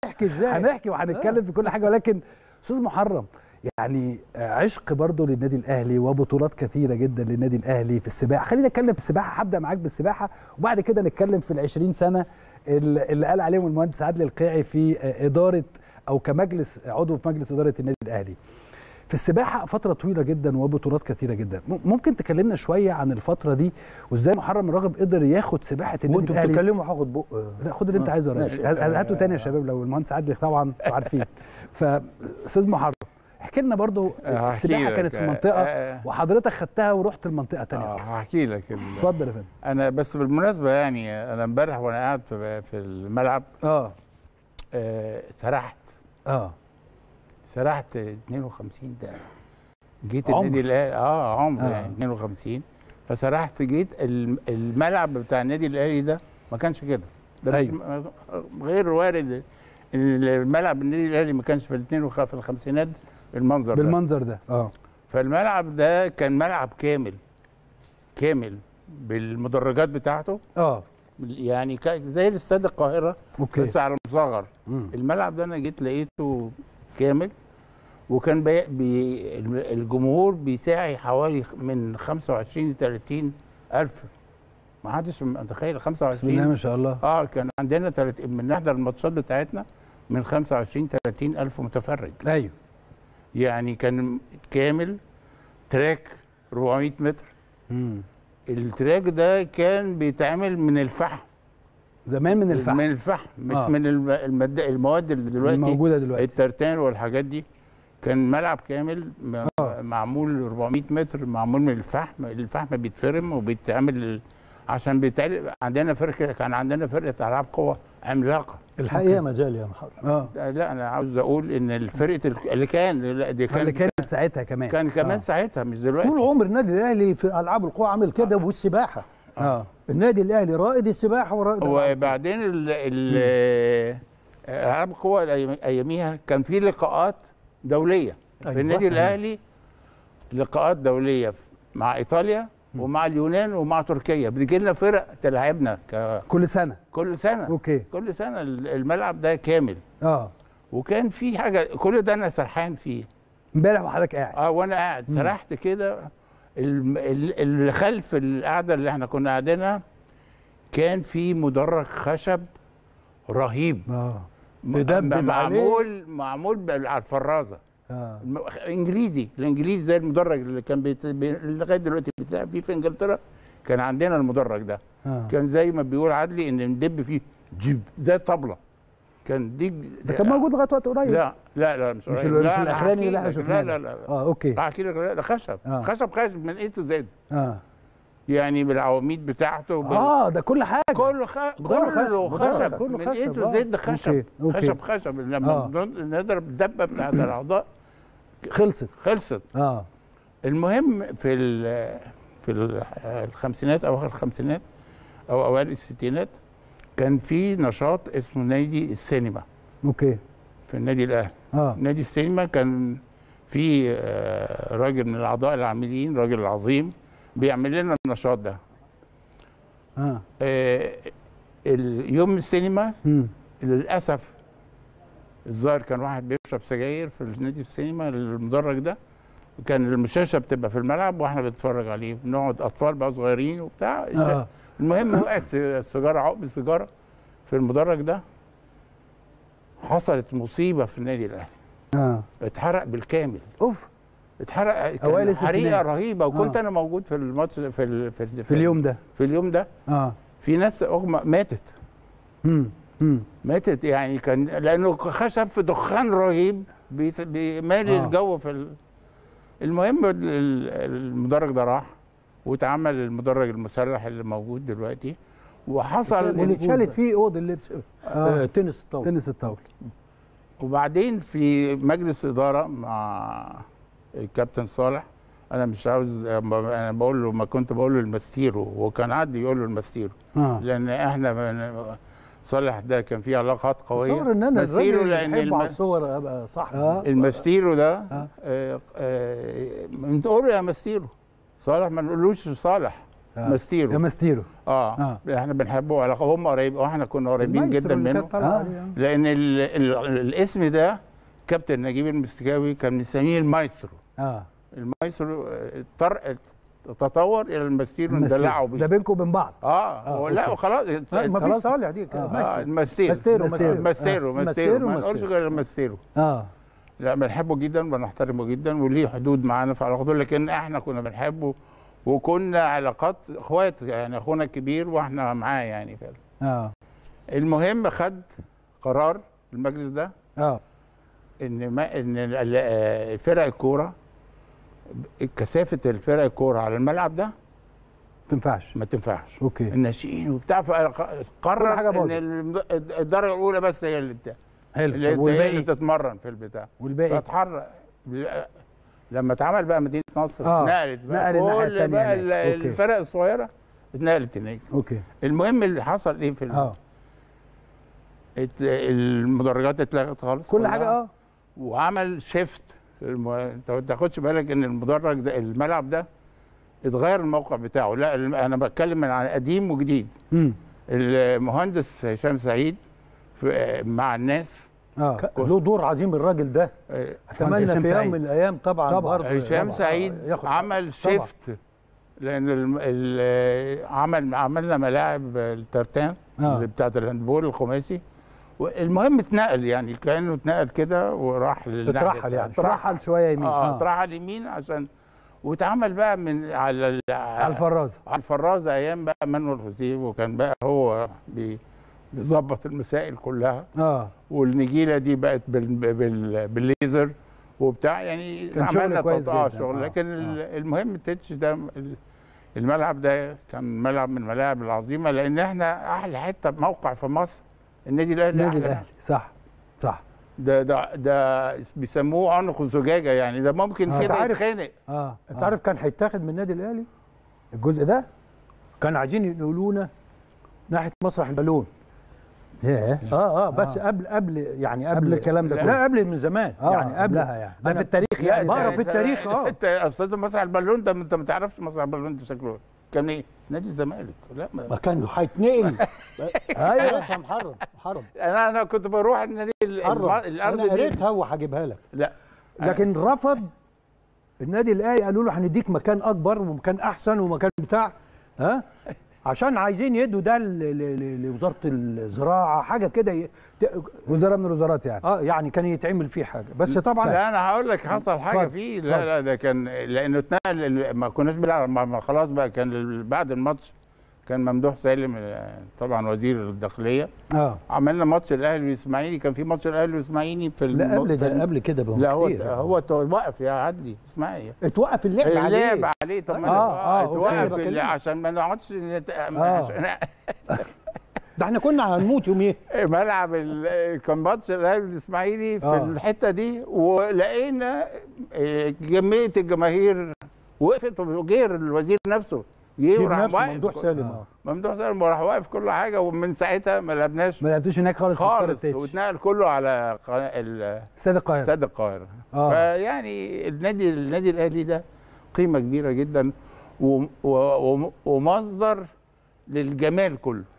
هنحكي ازاي هنحكي وهنتكلم في كل حاجه ولكن استاذ محرم يعني عشق برضه للنادي الاهلي وبطولات كثيره جدا للنادي الاهلي في السباحه خلينا نتكلم في السباحه هبدا معاك بالسباحه وبعد كده نتكلم في ال 20 سنه اللي اللي قال عليهم المهندس عادل القيعي في اداره او كمجلس عضو في مجلس اداره النادي الاهلي في السباحه فتره طويله جدا وبطولات كثيره جدا م- ممكن تكلمنا شويه عن الفتره دي وازاي محرم الراغب قدر ياخد سباحه النادي وانتوا الاهلي بتتكلموا هاخد بق لا خد اللي انت آه، عايزه يا ريس ماشي. هاتوا تاني يا شباب لو المهندس عادل طبعا انتوا عارفين فاستاذ محرم احكي لنا برضو هحكي السباحه لك. كانت في منطقه آه، وحضرتك خدتها ورحت المنطقه تانية آه، خالص هحكي لك ال- اتفضل يا فندم انا بس بالمناسبه يعني انا امبارح وانا قاعد في في الملعب اه آه، سرحت اه سرحت 52 دقيقه جيت عمر. النادي الاهلي اه عمر آه. يعني 52 فسرحت جيت الم- الملعب بتاع النادي الاهلي ده ما كانش كده ده مش أيوة. م- غير وارد ان الملعب النادي الاهلي ما كانش في الاثنين وخ- في الخمسينات بالمنظر ده بالمنظر ده اه فالملعب ده كان ملعب كامل كامل بالمدرجات بتاعته اه يعني كا- زي الاستاد القاهره اوكي بس على مصغر مم. الملعب ده انا جيت لقيته كامل وكان بي بي الجمهور بيساعي حوالي خ- من 25 ل 30 الف ما حدش متخيل بسم الله 25 ما شاء الله اه كان عندنا تلت من نحضر الماتشات بتاعتنا من 25 30 الف متفرج ايوه يعني كان كامل تراك 400 متر مم. التراك ده كان بيتعمل من الفحم زمان من الفحم من الفحم مش آه. آه. من الم- المد... المواد اللي دلوقتي موجوده دلوقتي الترتان والحاجات دي كان ملعب كامل م... آه. معمول 400 متر معمول من الفحم الفحم بيتفرم وبيتعمل عشان بيتعمل عندنا فرقه كان عندنا فرقه العاب قوه عملاقه الحقيقه مجال يا محمد اه لا انا عاوز اقول ان الفرقه ال- اللي كان لا دي اللي كان كانت ساعتها كمان كان كمان آه. ساعتها مش دلوقتي طول عمر النادي الاهلي في العاب القوى عامل كده والسباحه اه النادي الاهلي رائد السباحه ورائد الألعاب القوى. وبعدين ال ال العاب القوى الأيام- اياميها كان في لقاءات دوليه أيوة. في النادي الاهلي لقاءات دوليه مع ايطاليا ومع اليونان ومع تركيا بتجي لنا فرق تلعبنا ك- كل سنه كل سنه اوكي كل سنه ال- الملعب ده كامل اه وكان في حاجه كل ده انا سرحان فيه امبارح وحضرتك قاعد اه وانا قاعد سرحت كده الم- ال- اللي خلف القعده اللي احنا كنا قاعدينها كان في مدرج خشب رهيب اه م- بيدبب م- عليه. معمول معمول بال- على الفرازه اه الم- انجليزي الانجليزي زي المدرج اللي كان بيت... بي... لغايه دلوقتي بيتلعب فيه في انجلترا كان عندنا المدرج ده اه كان زي ما بيقول عدلي ان ندب فيه جيب زي الطبله كان دي ده كان موجود لغايه وقت قريب لا لا لا مش مش قريب. ال- مش لا، أنا الاخراني هحكي اللي احنا لك. شفناه لا لا لا لا. اه اوكي احكي لك لا، ده خشب آه. خشب خشب من اي تو زد اه يعني بالعواميد بتاعته بال... اه ده كل حاجه كله خ... مدرج كله خشب. خشب كله من اي خشب، تو آه. زد خشب أوكي، أوكي. خشب خشب لما آه. بن- نضرب الدبه بتاعت الاعضاء خلصت خلصت اه المهم في ال... في ال- الخمسينات اواخر الخمسينات او اوائل الستينات كان في نشاط اسمه نادي السينما اوكي في النادي الاهلي اه نادي السينما كان في آه، راجل من الاعضاء العاملين راجل عظيم بيعمل لنا النشاط ده اه آه، اليوم السينما امم للاسف الظاهر كان واحد بيشرب سجاير في نادي السينما المدرج ده وكان الشاشه بتبقى في الملعب واحنا بنتفرج عليه بنقعد اطفال بقى صغيرين وبتاع اه المهم وقعت السيجاره عقب السيجاره في المدرج ده حصلت مصيبه في النادي الاهلي اه اتحرق بالكامل اوف اتحرق أوائل كان حريقه الستينات. رهيبه وكنت آه. انا موجود في الماتش في ال في, ال في اليوم ده في اليوم ده اه في ناس اغمى ماتت امم امم ماتت يعني كان لانه خشب في دخان رهيب بيت- بيمالي آه. الجو في ال... المهم ال- ال- المدرج ده راح واتعمل المدرج المسلح اللي موجود دلوقتي وحصل واللي اتشالت فيه اوض اللبس آه. آه. تنس الطاوله تنس الطاوله وبعدين في مجلس اداره مع الكابتن صالح انا مش عاوز انا بقول له ما كنت بقول له المستيرو وكان عادي يقول له المستيرو اه لان احنا من- صالح ده كان فيه علاقات قويه تصور ان انا مستيرو الراجل لان اللي الم... على الصور ابقى صاحبي آه. المستيرو ده آه. آه. آه. بنقول له يا مستيرو صالح ما نقولوش صالح آه. ماستيرو يا ماستيرو اه, آه. احنا بنحبه على هم قريب واحنا كنا قريبين المايسترو جدا اللي كان منه طالع آه. عليه، آه. لان ال ال الاسم ده كابتن نجيب المستكاوي كان مسميه المايسترو اه المايسترو آه، طر... تطور الى الماستيرو ماستيرو. ندلعه ده بيه بينكم وبين بعض اه, آه، لا أوكي. وخلاص لا، ما خلاص. فيش طالع دي كده آه. اه مايسترو. الماستيرو ماستيرو ماستيرو ماستيرو ماستيرو ماستيرو ما نقولش ماستيرو. غير الماستيرو اه لا بنحبه جدا وبنحترمه جدا وليه حدود معانا في علاقته لكن احنا كنا بنحبه وكنا علاقات اخوات يعني اخونا الكبير واحنا معاه يعني فعلا اه المهم خد قرار المجلس ده اه ان ما ان ال- ال- آه، فرق الكوره كثافه الفرق الكوره على الملعب ده تنفعش ما تنفعش اوكي الناشئين وبتاع كل حاجة فقرر باظت. ان الم- الدرجه الاولى بس هي اللي بتاع حلو اللي, طب هي اللي والباقي تتمرن في البتاع والباقي فاتحرك لما اتعمل بقى مدينه نصر آه، اتنقلت بقى نقل الناحية كل التانية بقى هناك. ال- أوكي. الفرق الصغيره اتنقلت هناك اوكي المهم اللي حصل ايه في ال- اه ات- المدرجات اتلغت خالص كل كلها. حاجه اه وعمل شيفت الم... انت ما تاخدش بالك ان المدرج ده الملعب ده اتغير الموقع بتاعه لا الم- انا بتكلم من عن قديم وجديد امم المهندس هشام سعيد في مع الناس اه ك- له دور عظيم الراجل ده آه، اتمنى هشام في يوم سعيد. من الايام طبعا طبعاً. برضه هشام طبعاً سعيد ياخد عمل طبعاً. شيفت لان ال... ال... عمل عملنا ملاعب الترتان آه. اللي بتاعت الهاندبول الخماسي المهم اتنقل يعني كانه اتنقل كده وراح للناحية اترحل يعني. التانية. اترحل شويه يمين اه اترحل يمين عشان واتعمل بقى من على ال- على الفرازه على الفرازه ايام بقى منوال حسين وكان بقى هو بي- بيظبط المسائل كلها اه والنجيله دي بقت بال بال بالليزر وبتاع يعني كان شغل عملنا كويس تط- اه جداً. شغل آه، لكن ال- المهم التتش ده ال- الملعب ده كان ملعب من الملاعب العظيمه لان احنا احلى حته موقع في مصر النادي الاهلي النادي أحلى. الاهلي صح صح ده ده ده بيسموه عنق الزجاجه يعني ده ممكن آه. كده عارف- يتخانق اه انت آه. عارف كان هيتاخد من النادي الاهلي الجزء ده كان عايزين ينقلونا ناحيه مسرح البالون ياه اه اه بس آه. قبل قبل يعني قبل قبل الكلام ده لا، كله لا قبل من زمان اه يعني قبل قبلها يعني ده أنا في التاريخ لا يعني بقرا ده- في ده- التاريخ، آه. انت يا استاذ مسرح البالون ده انت ما تعرفش مسرح البالون ده شكله إيه. كان ايه؟ نادي الزمالك لا ما ما كان هيتنقل ايوه يا محرم محرم انا انا كنت بروح النادي ال- الم- محرم الارض انا دي قريتها وهجيبها لك لا لكن رفض النادي الاهلي قالوا له هنديك مكان اكبر ومكان احسن ومكان بتاع ها عشان عايزين يدوا ده ل- ل- ل- لوزاره الزراعه حاجه كده ي- ت- وزاره من الوزارات يعني اه يعني كان يتعمل فيه حاجه بس طبعا لا انا هقول لك حصل حاجه اتفضل، فيه لا لا ده كان لانه اتنقل ال- ما كناش بنلعب ما- ما خلاص بقى كان ال- بعد الماتش كان ممدوح سالم آه، طبعا وزير الداخليه اه عملنا ماتش الاهلي والاسماعيلي كان في ماتش الاهلي والاسماعيلي في لا الم- قبل في ده قبل كده بقى لا هو كتير. هو توقف يا عدي اسمعي اتوقف اللعب عليه اللعب عليه طب ما آه، آه آه، أوكي، توقف بكلمك. اللي- عشان ما نقعدش نت- آه. عشان ده احنا كنا هنموت يوميها ملعب ال- كان ماتش الاهلي والاسماعيلي في آه. الحته دي ولقينا آه، كميه الجماهير وقفت وغير الوزير نفسه جه جيب وراح نفسه واقف ممدوح سالم اه ممدوح سالم وراح واقف كل حاجه ومن ساعتها ما لعبناش ما لعبتوش هناك خالص في خالص التتش. واتنقل كله على قناة ال- استاد القاهره استاد القاهره آه. فيعني النادي النادي الاهلي ده قيمه كبيره جدا و- و- و- ومصدر للجمال كله